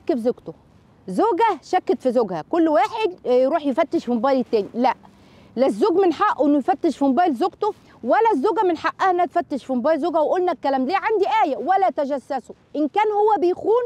شك في زوجته زوجه شكت في زوجها كل واحد آه، يروح يفتش في موبايل التاني لا لا الزوج من حقه انه يفتش في موبايل زوجته ولا الزوجه من حقها انها تفتش في موبايل زوجها وقلنا الكلام ليه عندي ايه ولا تجسسوا ان كان هو بيخون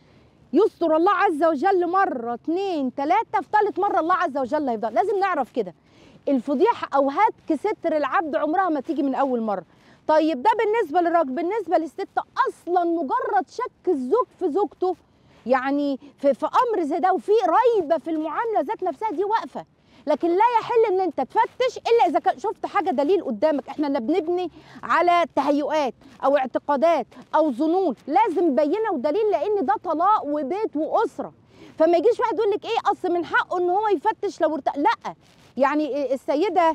يستر الله عز وجل مره اتنين تلاته في ثالث مره الله عز وجل هيفضل لازم نعرف كده الفضيحه او هتك ستر العبد عمرها ما تيجي من اول مره طيب ده بالنسبه للراجل بالنسبه للست اصلا مجرد شك الزوج في زوجته يعني في, في امر زي ده وفي ريبه في المعامله ذات نفسها دي واقفه لكن لا يحل ان انت تفتش الا اذا كان شفت حاجه دليل قدامك احنا لا بنبني على تهيؤات او اعتقادات او ظنون لازم بينه ودليل لان ده طلاق وبيت واسره فما يجيش واحد يقول لك ايه اصل من حقه ان هو يفتش لو ارتاح لا يعني السيده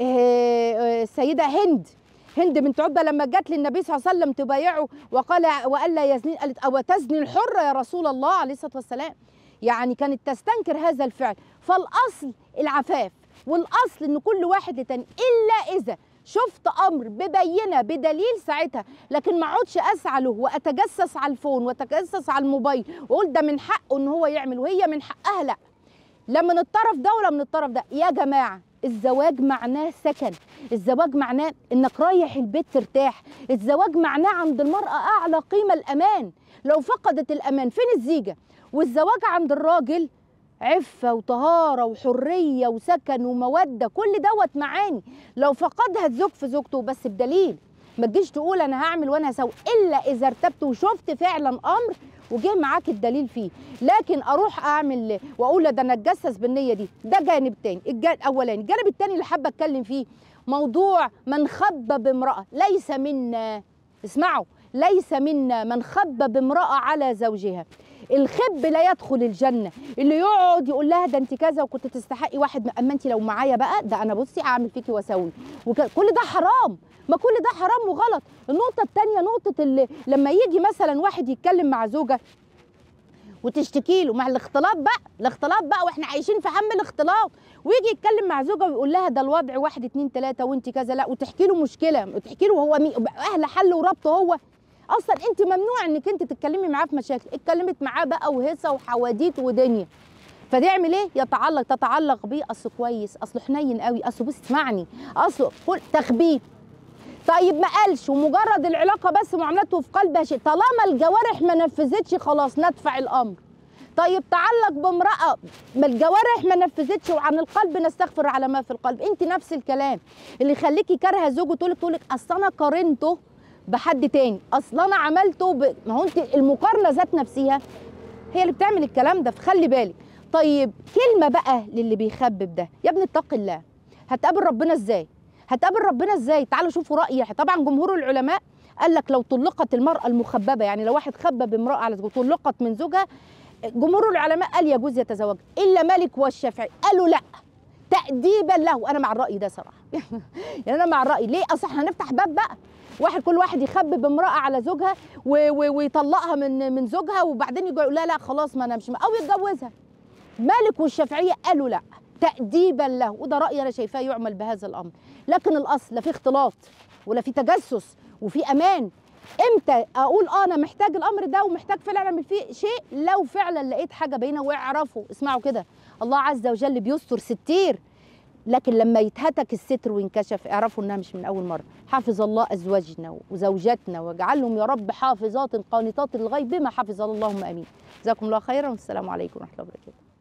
آه، السيده هند هند بنت عتبه لما جت للنبي صلى الله عليه وسلم تبايعه وقال والا يزني قالت او تزني الحره يا رسول الله عليه الصلاه والسلام يعني كانت تستنكر هذا الفعل فالاصل العفاف والاصل ان كل واحد لتاني الا اذا شفت امر ببينه بدليل ساعتها لكن ما اقعدش اسعى له واتجسس على الفون واتجسس على الموبايل واقول ده من حقه ان هو يعمل وهي من حقها لا لا من الطرف ده ولا من الطرف ده يا جماعه الزواج معناه سكن الزواج معناه انك رايح البيت ترتاح الزواج معناه عند المراه اعلى قيمه الامان لو فقدت الامان فين الزيجه والزواج عند الراجل عفه وطهاره وحريه وسكن وموده كل دوت معاني لو فقدها الزوج في زوجته بس بدليل ما تجيش تقول انا هعمل وانا هسوي الا اذا ارتبت وشفت فعلا امر وجه معاك الدليل فيه لكن اروح اعمل واقول لا ده انا اتجسس بالنيه دي ده جانب تاني الجانب الاولاني الجانب التاني اللي حابه اتكلم فيه موضوع من خب بامراه ليس منا اسمعوا ليس منا من خب بامراه على زوجها الخب لا يدخل الجنه اللي يقعد يقول لها ده انت كذا وكنت تستحقي واحد اما انت لو معايا بقى ده انا بصي اعمل فيكي واسوي وك- كل ده حرام ما كل ده حرام وغلط النقطه الثانيه نقطه اللي لما يجي مثلا واحد يتكلم مع زوجه وتشتكي له مع الاختلاط بقى الاختلاط بقى واحنا عايشين في هم الاختلاط ويجي يتكلم مع زوجه ويقول لها ده الوضع واحد اتنين تلاته وانت كذا لا وتحكي له مشكله وتحكي له هو مي... اهل حل وربطه هو اصلا انت ممنوع انك انت تتكلمي معاه في مشاكل اتكلمت معاه بقى وهيصه وحواديت ودنيا فتعمل ايه يتعلق تتعلق بيه اصله كويس اصله حنين قوي اصله بص اسمعني اصله كل تخبيه طيب ما قالش ومجرد العلاقه بس معاملته في قلبها شيء طالما الجوارح ما نفذتش خلاص ندفع الامر طيب تعلق بامراه ما الجوارح ما نفذتش وعن القلب نستغفر على ما في القلب انت نفس الكلام اللي يخليكي كارهه زوجه تقول لك تقول لك اصل انا قارنته بحد تاني اصل انا عملته ب... ما هو انت المقارنه ذات نفسها هي اللي بتعمل الكلام ده فخلي بالك طيب كلمه بقى للي بيخبب ده يا ابني اتق الله هتقابل ربنا ازاي هتقابل ربنا ازاي تعالوا شوفوا رايي طبعا جمهور العلماء قال لك لو طلقت المراه المخببه يعني لو واحد خبب امراه على زوجها طلقت من زوجها جمهور العلماء قال يجوز يتزوج الا مالك والشافعي قالوا لا تأديبا له انا مع الراي ده صراحه يعني انا مع الراي ليه اصل احنا هنفتح باب بقى واحد كل واحد يخبب امراه على زوجها و- و- ويطلقها من من زوجها وبعدين يجي يقول لا لا خلاص ما انا مش م- او يتجوزها مالك والشافعيه قالوا لا تأديبا له وده رأيي أنا شايفاه يعمل بهذا الأمر لكن الأصل لا في اختلاط ولا في تجسس وفي أمان امتى اقول اه انا محتاج الامر ده ومحتاج فعلا اعمل فيه شيء لو فعلا لقيت حاجه بينه واعرفوا اسمعوا كده الله عز وجل بيستر ستير لكن لما يتهتك الستر وينكشف اعرفوا انها مش من اول مره حافظ الله ازواجنا وزوجاتنا واجعلهم يا رب حافظات قانتات الغيب بما حفظ الله اللهم امين جزاكم الله خيرا والسلام عليكم ورحمه الله وبركاته